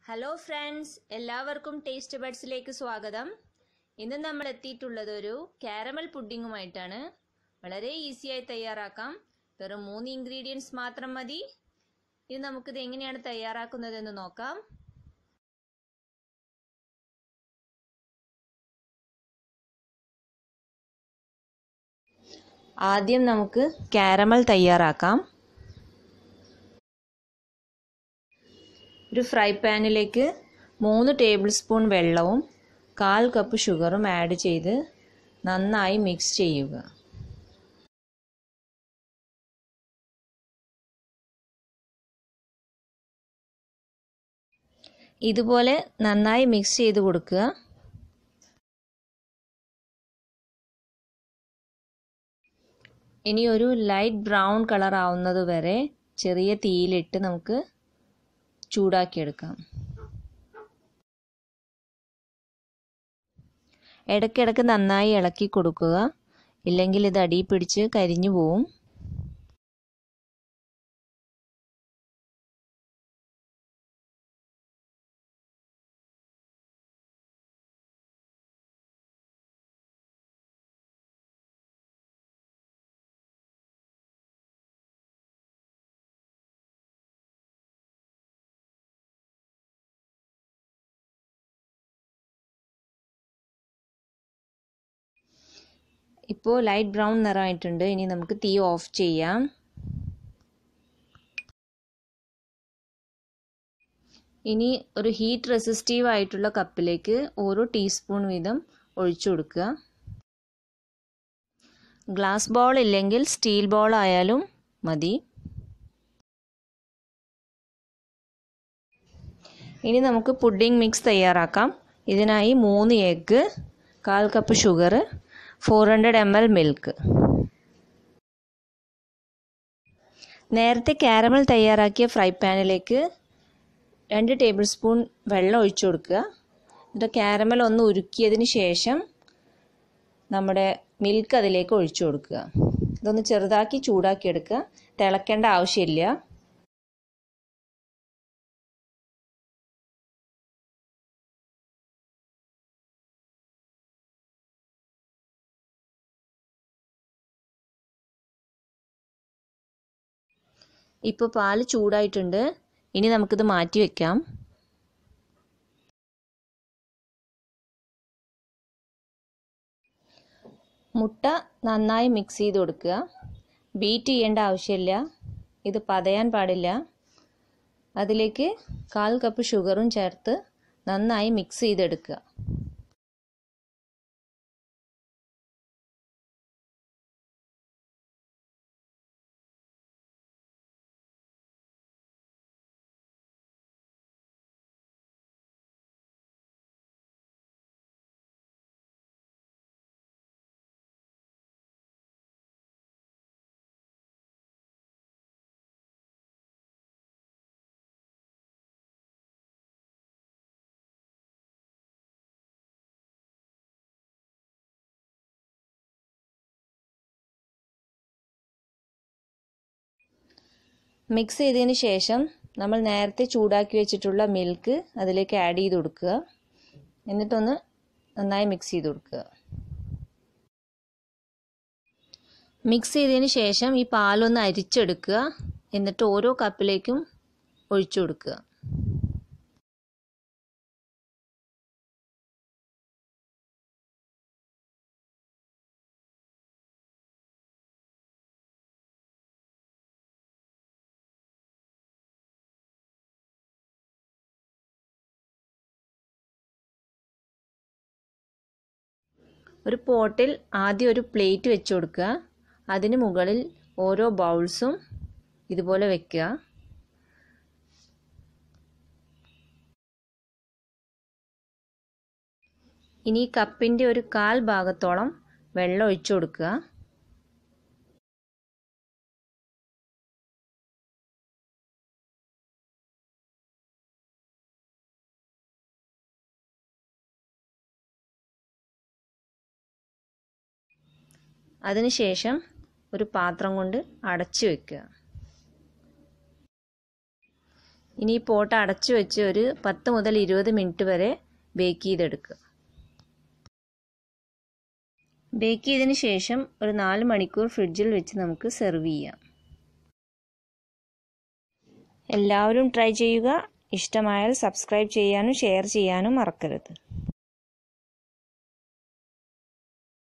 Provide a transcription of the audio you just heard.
hello friends എല്ലാവർക്കും taste ബഡ്സിലേക്ക് സ്വാഗതം ഇന്ന് നമ്മൾ എത്തിയിട്ടുള്ളത് ഒരു കാരമൽ പുഡിങ്ങുമായിട്ടാണ് വളരെ ഈസിയായി തയ്യാറാക്കാം വെറും മൂന്ന് ഇൻഗ്രീഡിയൻസ് മാത്രം മതി ഇനി നമുക്കിത് എങ്ങനെയാണ് തയ്യാറാക്കുന്നതെന്ന് നോക്കാം ആദ്യം നമുക്ക് കാരമൽ തയ്യാറാക്കാം ഒരു ഫ്രൈ പാനിലേക്ക് മൂന്ന് ടേബിൾ സ്പൂൺ വെള്ളവും കാൽ കപ്പ് ഷുഗറും ആഡ് ചെയ്ത് നന്നായി മിക്സ് ചെയ്യുക ഇതുപോലെ നന്നായി മിക്സ് ചെയ്ത് കൊടുക്കുക ഇനി ഒരു ലൈറ്റ് ബ്രൗൺ കളർ ആവുന്നത് വരെ ചെറിയ തീയിലിട്ട് നമുക്ക് ചൂടാക്കിയെടുക്കാം ഇടയ്ക്കിടയ്ക്ക് നന്നായി ഇളക്കി കൊടുക്കുക ഇല്ലെങ്കിൽ ഇത് അടിയിൽ പിടിച്ച് കരിഞ്ഞു പോവും ഇപ്പോൾ ലൈറ്റ് ബ്രൗൺ നിറമായിട്ടുണ്ട് ഇനി നമുക്ക് തീ ഓഫ് ചെയ്യാം ഇനി ഒരു ഹീറ്റ് റെസിസ്റ്റീവ് ആയിട്ടുള്ള കപ്പിലേക്ക് ഓരോ ടീസ്പൂൺ വീതം ഒഴിച്ചു കൊടുക്കുക ഗ്ലാസ് ബോൾ ഇല്ലെങ്കിൽ സ്റ്റീൽ ബോൾ ആയാലും മതി ഇനി നമുക്ക് പുഡിംഗ് മിക്സ് തയ്യാറാക്കാം ഇതിനായി മൂന്ന് എഗ്ഗ് കാൽ cup sugar four hundred M L milk നേരത്തെ കാരമൽ തയ്യാറാക്കിയ ഫ്രൈ പാനിലേക്ക് രണ്ട് ടേബിൾ സ്പൂൺ വെള്ളം ഒഴിച്ചു കൊടുക്കുക എന്നിട്ട് കാരമൽ ഒന്ന് ഉരുക്കിയതിന് ശേഷം നമ്മുടെ മിൽക്ക് അതിലേക്ക് ഒഴിച്ചു കൊടുക്കുക ഇതൊന്ന് ചെറുതാക്കി ചൂടാക്കി എടുക്കുക തിളക്കേണ്ട ആവശ്യമില്ല ഇപ്പോൾ പാല് ചൂടായിട്ടുണ്ട് ഇനി നമുക്കിത് മാറ്റി വെക്കാം മുട്ട നന്നായി മിക്സ് ചെയ്ത് കൊടുക്കുക ബീറ്റ് ചെയ്യേണ്ട ആവശ്യമില്ല ഇത് പതയാൻ പാടില്ല അതിലേക്ക് കാൽ കപ്പ് ഷുഗറും ചേർത്ത് നന്നായി മിക്സ് ചെയ്തെടുക്കുക മിക്സ് ചെയ്തതിന് ശേഷം നമ്മൾ നേരത്തെ ചൂടാക്കി വെച്ചിട്ടുള്ള മിൽക്ക് അതിലേക്ക് ആഡ് ചെയ്ത് കൊടുക്കുക എന്നിട്ടൊന്ന് നന്നായി മിക്സ് ചെയ്ത് കൊടുക്കുക മിക്സ് ചെയ്തതിന് ശേഷം ഈ പാലൊന്ന് അരിച്ചെടുക്കുക എന്നിട്ട് ഓരോ കപ്പിലേക്കും ഒഴിച്ചു കൊടുക്കുക ഒരു പോട്ടിൽ ആദ്യം ഒരു പ്ലേറ്റ് വെച്ച് കൊടുക്കുക അതിന് മുകളിൽ ഓരോ ബൗൾസും ഇതുപോലെ വെക്കുക ഇനി കപ്പിൻ്റെ ഒരു കാൽ ഭാഗത്തോളം വെള്ളം ഒഴിച്ചു കൊടുക്കുക അതിനുശേഷം ഒരു പാത്രം കൊണ്ട് അടച്ചു വെക്കുക ഇനി ഈ പോട്ട് അടച്ചു വെച്ച് ഒരു പത്ത് മുതൽ ഇരുപത് മിനിറ്റ് വരെ ബേക്ക് ചെയ്തെടുക്കുക ബേക്ക് ചെയ്തതിന് ശേഷം ഒരു നാല് മണിക്കൂർ ഫ്രിഡ്ജിൽ വെച്ച് നമുക്ക് സെർവ് ചെയ്യാം എല്ലാവരും ട്രൈ ചെയ്യുക ഇഷ്ടമായാൽ സബ്സ്ക്രൈബ് ചെയ്യാനും ഷെയർ ചെയ്യാനും മറക്കരുത്